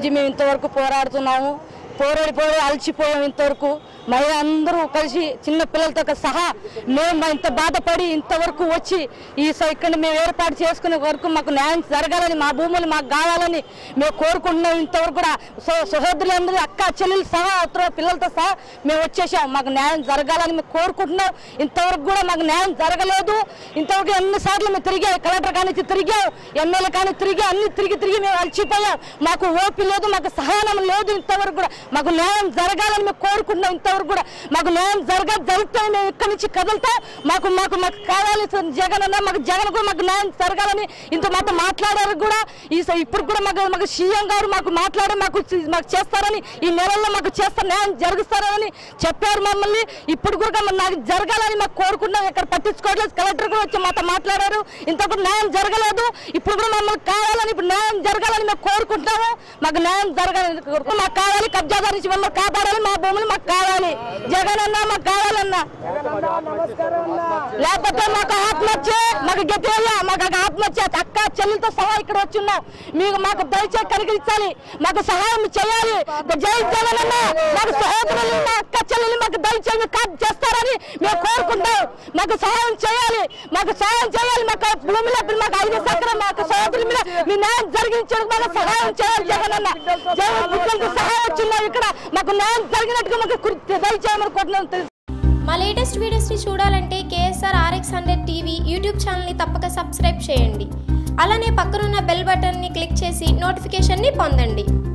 నుంచి మేము ఇంతవరకు పోరాడుతున్నాము పోరాడి పోరాడి అలసిపోయాం ఇంతవరకు మహిళ అందరూ కలిసి చిన్న పిల్లలతో సహా మేము ఇంత బాధపడి ఇంతవరకు వచ్చి ఈ స- ఇక్కడ మేము ఏర్పాటు చేసుకునే వరకు మాకు న్యాయం జరగాలని మా భూములు మాకు కావాలని మేము కోరుకుంటున్నాం ఇంతవరకు కూడా సో సహోదరులందరూ అక్క చెల్లెలు సహా అతను పిల్లలతో సహా మేము వచ్చేసాం మాకు న్యాయం జరగాలని మేము కోరుకుంటున్నాం ఇంతవరకు కూడా మాకు న్యాయం జరగలేదు ఇంతవరకు ఎన్నిసార్లు మేము తిరిగాం కలెక్టర్ కానీ తిరిగాం ఎమ్మెల్యే కానీ తిరిగి అన్ని తిరిగి తిరిగి మేము అలసిపోయాం మాకు ఓపి లేదు మాకు సహనం లేదు ఇంతవరకు కూడా మాకు న్యాయం జరగాలని మేము కోరుకుంటున్నాం ఇంతవరకు కూడా మాకు న్యాయం జరగ జరుగుతాయి మేము ఇక్కడి నుంచి కదులుతాం మాకు మాకు మాకు కావాలి జగన్ అన్న మాకు జగన్ కూడా మాకు న్యాయం జరగాలని ఇంత మాట మాట్లాడారు కూడా ఈ స- ఇప్పుడు కూడా మాకు మాకు సీఎం గారు మాకు మాట్లాడి మాకు చి- మాకు చేస్తారని ఈ నెలల్లో మాకు చేస్తారు న్యాయం జరుగుతారని చెప్పారు మమ్మల్ని ఇప్పుడు కూడా మరి నాకు జరగాలని మాకు కోరుకున్నాం ఇక్కడ పట్టించుకోవట్లేదు కలెక్టర్ కూడా వచ్చి మాతో మాట్లాడారు ఇంతకు న్యాయం జరగలేదు ఇప్పుడు కూడా మమ్మల్ని కావాలని ఇప్పుడు న్యాయం జరగాలని మేము కోరుకుంటున్నాము మాకు న్యాయం జరగాలని కోరుకుంటున్నాం. మాకు కావాలి కబ్జాదారు నుంచి మమ్మల్ని కాపాడాలి మా భూములు మాకు కావాలి జగన్ అన్న మాకు కావాలన్నా లేకపోతే మాకు ఆత్మహత్య మాకు గట్టిగా మాకు ఒక ఆత్మహత్య అక్క చెల్లెలతో సహా ఇక్కడ వచ్చున్నాం మీకు మాకు దయచేసి కలిగించాలి మాకు సహాయం చేయాలి జై జగన్ అన్న మాకు సహోదరులు మా అక్క చెల్లెలు మాకు దయచేసి కాదు చేస్తారని మేము కోరుకుంటాం మాకు సహాయం చేయాలి మాకు సహాయం చేయాలి మాకు భూమిలో మాకు ఐదు సక్కర మాకు సహోదరుల మీద మీ న్యాయం జరిగించడానికి మాకు సహాయం చేయాలి జగన్ అన్న జగన్ బిడ్డలకు సహాయం వచ్చిన్నాం ఇక్కడ మాకు న్యాయం జరిగినట్టుగా మాకు కుర్- దయచేయమని కోరుతున్నాం మా లేటెస్ట్ వీడియోస్ని చూడాలంటే KSR RX hundred TV YouTube ఛానల్ని తప్పక సబ్స్క్రైబ్ చేయండి అలానే పక్కనున్న బెల్ బటన్ని క్లిక్ చేసి నోటిఫికేషన్ని పొందండి